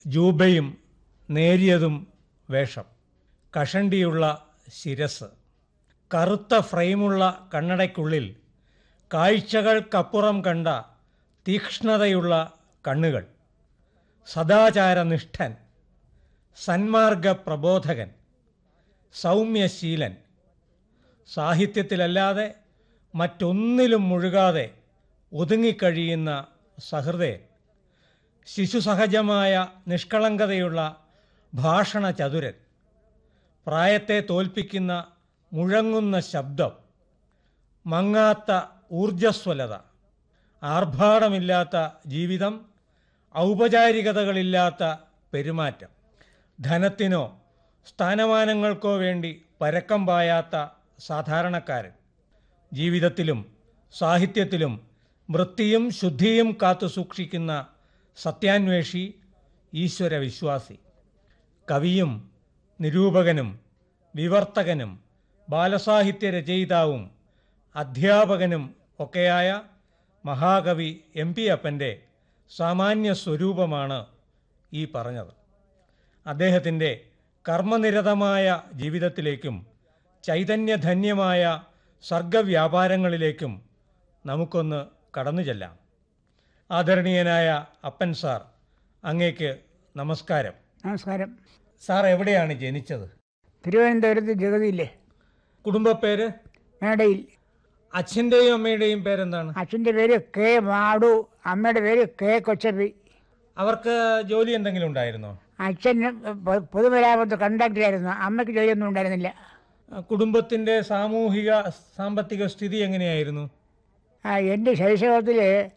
ജൂബയും നേരിയതും വേഷം കഷണ്ടിയുള്ള ശിരസ് കറുത്ത ഫ്രെയിമുള്ള കണ്ണടയ്ക്കുള്ളിൽ കാഴ്ചകൾക്കപ്പുറം കണ്ട തീക്ഷ്ണതയുള്ള കണ്ണുകൾ സദാചാരനിഷ്ഠൻ സന്മാർഗ പ്രബോധകൻ സൗമ്യശീലൻ സാഹിത്യത്തിലല്ലാതെ മറ്റൊന്നിലും മുഴുകാതെ ഒതുങ്ങിക്കഴിയുന്ന സഹൃദയൻ ശിശുസഹജമായ നിഷ്കളങ്കതയുള്ള ഭാഷണ ചതുരൻ പ്രായത്തെ തോൽപ്പിക്കുന്ന മുഴങ്ങുന്ന ശബ്ദം മങ്ങാത്ത ഊർജസ്വലത ആർഭാടമില്ലാത്ത ജീവിതം ഔപചാരികതകളില്ലാത്ത പെരുമാറ്റം ധനത്തിനോ സ്ഥാനമാനങ്ങൾക്കോ വേണ്ടി പരക്കം പായാത്ത സാധാരണക്കാരൻ ജീവിതത്തിലും സാഹിത്യത്തിലും വൃത്തിയും ശുദ്ധിയും കാത്തു സൂക്ഷിക്കുന്ന സത്യാന്വേഷി ഈശ്വരവിശ്വാസി കവിയും നിരൂപകനും വിവർത്തകനും ബാലസാഹിത്യ രചയിതാവും അധ്യാപകനും ഒക്കെയായ മഹാകവി എം പി അപ്പൻ്റെ സാമാന്യ സ്വരൂപമാണ് ഈ പറഞ്ഞത് അദ്ദേഹത്തിൻ്റെ കർമ്മനിരതമായ ജീവിതത്തിലേക്കും ചൈതന്യധന്യമായ സർഗവ്യാപാരങ്ങളിലേക്കും നമുക്കൊന്ന് കടന്നു ചെല്ലാം ആദരണീയനായ അപ്പൻ സാർ അങ്ങേക്ക് നമസ്കാരം നമസ്കാരം സാർ എവിടെയാണ് ജനിച്ചത് തിരുവനന്തപുരത്ത് ജഗതിയില്ലേ കുടുംബപ്പേര് മേടയിൽ അച്ഛൻ്റെയും അമ്മയുടെയും പേരെന്താണ് അച്ഛൻ്റെ പേര് കെ മാടു അമ്മയുടെ പേര് കെ കൊച്ചപ്പി അവർക്ക് ജോലി എന്തെങ്കിലും ഉണ്ടായിരുന്നോ അച്ഛൻ പൊ- പൊതുമരാമത്ത് കണ്ടക്ടറായിരുന്നു അമ്മയ്ക്ക് ജോലിയൊന്നും ഉണ്ടായിരുന്നില്ല കുടുംബത്തിൻ്റെ സാമൂഹിക സാമ്പത്തിക സ്ഥിതി എങ്ങനെയായിരുന്നു ആ, എൻ്റെ ശൈശവത്തിൽ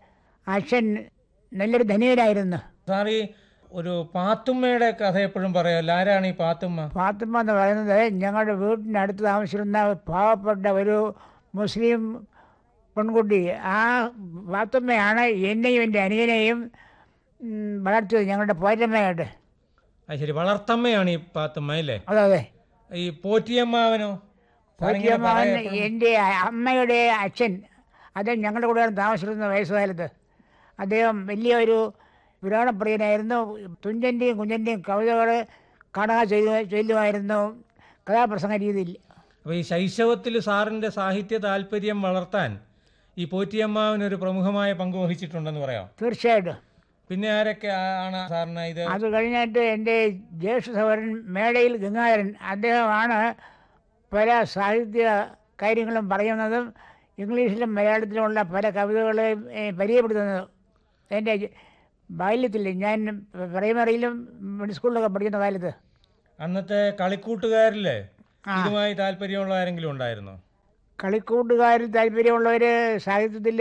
അച്ഛൻ നല്ലൊരു ധനികനായിരുന്നു സാർ ഈ ഒരു പാത്തുമ്മയുടെ കഥ എപ്പോഴും പറയാമല്ലോ ആരാണ് ഈ പാത്തുമ്മ ഫാത്തിമ എന്ന് പറയുന്നത് ഞങ്ങളുടെ വീട്ടിനടുത്ത് താമസിച്ചിരുന്ന പാവപ്പെട്ട ഒരു മുസ്ലിം പെൺകുട്ടി ആ ഫാത്തിമയാണ് എന്നെയും എൻ്റെ അനിയനെയും ഉം, വളർത്തിയത് ഞങ്ങളുടെ പോറ്റമ്മയായിട്ട് അത് ശരി വളർത്തമ്മയാണ് ഈ പാത്തുമ്മ അല്ലേ അതെ അതെ ഈ പോറ്റിയമ്മാവനോ സാർ ഇങ്ങനെ പോറ്റിയമ്മാവൻ പറയാ എപ്പോഴും. എൻ്റെ അമ്മയുടെ അച്ഛൻ അദ്ദേഹം ഞങ്ങളുടെ കൂടെയാണ് താമസിച്ചിരുന്ന വയസ്സുകാലത്ത് അദ്ദേഹം വലിയൊരു പുരാണപ്രിയനായിരുന്നു തുഞ്ചൻ്റെയും കുഞ്ഞൻ്റെയും കവിതകൾ കാണുക ചെയ്തു ചൊല്ലുമായിരുന്നു കഥാപ്രസംഗ രീതിയിൽ അപ്പോൾ ഈ ശൈശവത്തിൽ സാറിൻ്റെ സാഹിത്യ താല്പര്യം വളർത്താൻ ഈ പോറ്റിയമ്മാവനൊരു പ്രമുഖമായ പങ്ക് വഹിച്ചിട്ടുണ്ടെന്ന് പറയാം തീർച്ചയായിട്ടും പിന്നെ ആരൊക്കെ ആ- ആണ് സാറിന് ഇത് അത് കഴിഞ്ഞിട്ട് എൻ്റെ ജ്യേഷ്ഠ സഹോദരൻ മേടയിൽ ഗംഗാധരൻ അദ്ദേഹമാണ് പല സാഹിത്യ കാര്യങ്ങളും പറയുന്നതും ഇംഗ്ലീഷിലും മലയാളത്തിലുമുള്ള പല കവിതകളെയും ഏ, പരിചയപ്പെടുത്തുന്നതും എൻ്റെ ബാല്യത്തിൽ ഞാൻ പ്രൈമറിയിലും മിഡിൽ സ്കൂളിലൊക്കെ പഠിക്കുന്ന കാലത്ത് അന്നത്തെ കളിക്കൂട്ടുകാരിൽ ആ. ഇതുമായി താല്പര്യമുള്ള ആരെങ്കിലും ഉണ്ടായിരുന്നോ കളിക്കൂട്ടുകാരിൽ താല്പര്യമുള്ളവർ സാഹിത്യത്തിൽ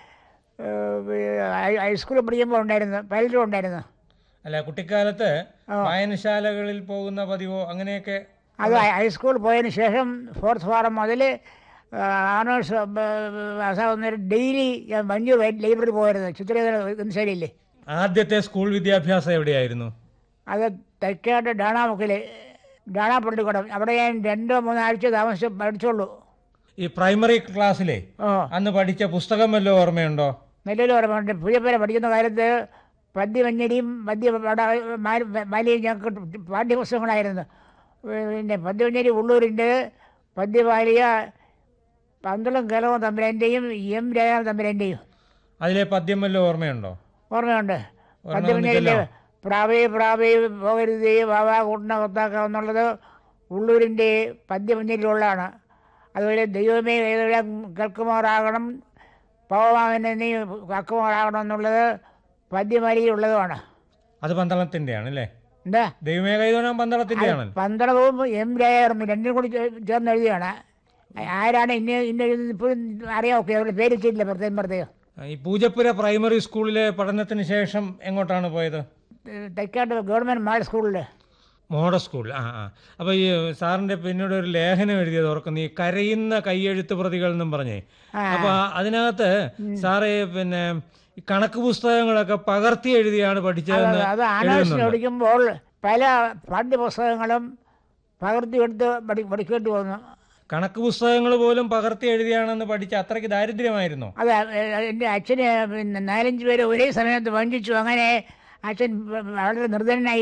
ഹൈസ്കൂളിൽ പഠിക്കുമ്പോൾ ഉണ്ടായിരുന്നു പലരും ഉണ്ടായിരുന്നു അല്ല കുട്ടിക്കാലത്ത് ആ. വായനശാലകളിൽ പോകുന്ന പതിവോ അങ്ങനെയൊക്കെ അത് ഹൈസ്കൂൾ പോയതിന് ശേഷം ഫോർത്ത് ഫാറം മുതൽ ആണേഴ്സ് അവസാനം ഡെയിലി ഞാൻ മഞ്ഞൂർ ലൈബ്രറി പോയിരുന്നു ചിത്രേന്ദ്ര ഗംശാലിയില്ലേ ആദ്യത്തെ സ്കൂൾ വിദ്യാഭ്യാസം എവിടെയായിരുന്നു അത് തെക്കാട്ട് ഡാണാമുക്കിൽ ഡാണാ പള്ളിക്കൂടം അവിടെ ഞാൻ രണ്ടോ മൂന്നോ ആഴ്ച താമസിച്ച് പഠിച്ചുള്ളൂ ഈ പ്രൈമറി ക്ലാസ്സിലെ ഓ അന്ന് പഠിച്ച പുസ്തകം വല്ലതും ഓർമ്മയുണ്ടോ നെല്ലൂർ ഓർമ്മയുണ്ട് പുഴപ്പേര പഠിക്കുന്ന കാലത്ത് പദ്യമഞ്ഞരിയും പദ്യ പട- മാ- മാലിയും ഞങ്ങൾക്ക് പാഠ്യപുസ്തകങ്ങളായിരുന്നു പിന്നെ പദ്യമഞ്ഞരി ഉള്ളൂരിൻ്റെ പദ്യമാലിയ പന്തളം കേരളം തമ്പുരാൻ്റെയും എം രാജാ തമ്പുരാൻ്റെയും അതിലെ പദ്യം വല്ലതും ഓർമ്മയുണ്ടോ ഓർമ്മയുണ്ട് ഒരെണ്ണം പദ്യമഞ്ഞരിയിൽ ഒന്നിച്ചല്ലോ. പ്രാവേ പ്രാവേ പോകരുതേ വാവാ കൂട്ടണ കൊത്താക്ക എന്നുള്ളത് ഉള്ളൂരിൻ്റെ പദ്യമഞ്ഞരിലുള്ളതാണ് അതുപോലെ ദൈവമേ ഏതൊരു കേൾക്കുമാറാകണം പവമാവനെ നീ കാക്കുമാറാകണം എന്നുള്ളത് പദ്യമാലിയിലുള്ളതുമാണ് അത് പന്തളത്തിൻ്റെയാണ് അല്ലേ എന്താ ദൈവമേ കൈതോണാൻ പന്തളത്തിൻ്റെയാണ് പന്തളവും എം രാജാറും രണ്ടും കൂടി ചേ- ചേർന്ന് എഴുതിയാണ് ആരാണ് ഇന്ന ഇന്ന എഴുതുന്നത് ഇപ്പോഴും അറിയാം ഓക്കെ അവരുടെ പേര് വെച്ചിട്ടില്ല പ്രത്യേകം പ്രത്യേകം ഈ പൂജപ്പുര പ്രൈമറി സ്കൂളിലെ പഠനത്തിന് ശേഷം എങ്ങോട്ടാണ് പോയത് തെക്കാട്ട് ഗവൺമെൻറ് മാൾ സ്കൂളിൽ മോഡ സ്കൂൾ ആ ആ അപ്പോൾ ഈ സാറിൻ്റെ പിന്നീട് ഒരു ലേഖനം എഴുതിയത് ഓർക്കുന്നു ഈ കരയുന്ന കയ്യെഴുത്ത് പ്രതികൾ എന്നും പറഞ്ഞേ ആ. അപ്പോൾ അതിനകത്ത് സാറ് പിന്നെ ഈ കണക്ക് പുസ്തകങ്ങളൊക്കെ പകർത്തി എഴുതിയാണ് പഠിച്ചതെന്ന് അത് ആനേഴ്സിന് എഴുതുന്നുണ്ട് പഠിക്കുമ്പോൾ പല പാഠ്യപുസ്തകങ്ങളും പകർത്തിയെടുത്ത് പഠി പഠിക്കേണ്ടി വന്നു കണക്ക് പുസ്തകങ്ങൾ പോലും പകർത്തി എഴുതിയാണെന്ന് പഠിച്ച അത്രയ്ക്ക് ദാരിദ്ര്യമായിരുന്നോ അത് എൻ്റെ അച്ഛന് പിന്നെ നാലഞ്ച് പേര് ഒരേ സമയത്ത് വഞ്ചിച്ചു അങ്ങനെ അച്ഛൻ വളരെ നിർധനനായി